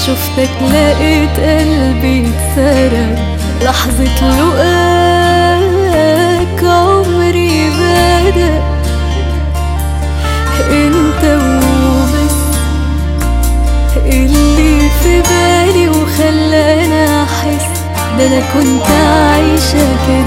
شفتك لقيت قلبي اتسرق لحظة لقاك عمري بدأ انت وبس اللي في بالي وخلاني احس ده انا كنت عايشة كده